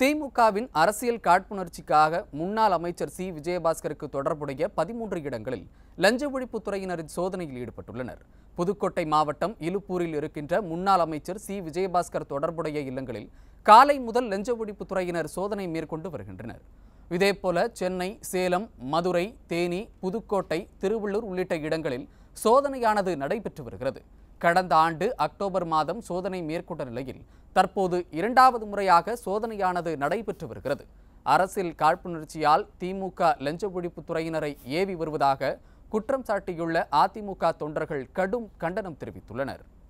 திமுகவின் அரசியல் காழ்ப்புணர்ச்சிக்காக முன்னாள் அமைச்சர் சி விஜயபாஸ்கருக்கு தொடர்புடைய பதிமூன்று இடங்களில் லஞ்ச ஒழிப்புத்துறையினரின் சோதனையில் ஈடுபட்டுள்ளனர் புதுக்கோட்டை மாவட்டம் இலுப்பூரில் இருக்கின்ற முன்னாள் அமைச்சர் சி விஜயபாஸ்கர் தொடர்புடைய இல்லங்களில் காலை முதல் லஞ்ச ஒழிப்புத்துறையினர் சோதனை மேற்கொண்டு வருகின்றனர் இதேபோல சென்னை சேலம் மதுரை தேனி புதுக்கோட்டை திருவள்ளூர் உள்ளிட்ட இடங்களில் சோதனையானது நடைபெற்று வருகிறது கடந்த ஆண்டு அக்டோபர் மாதம் சோதனை மேற்கொண்ட நிலையில் தற்போது இரண்டாவது முறையாக சோதனையானது நடைபெற்று வருகிறது அரசியல் காழ்ப்புணர்ச்சியால் திமுக லஞ்ச ஒழிப்புத் துறையினரை ஏவி வருவதாக குற்றம் சாட்டியுள்ள அதிமுக தொண்டர்கள் கடும் கண்டனம் தெரிவித்துள்ளனர்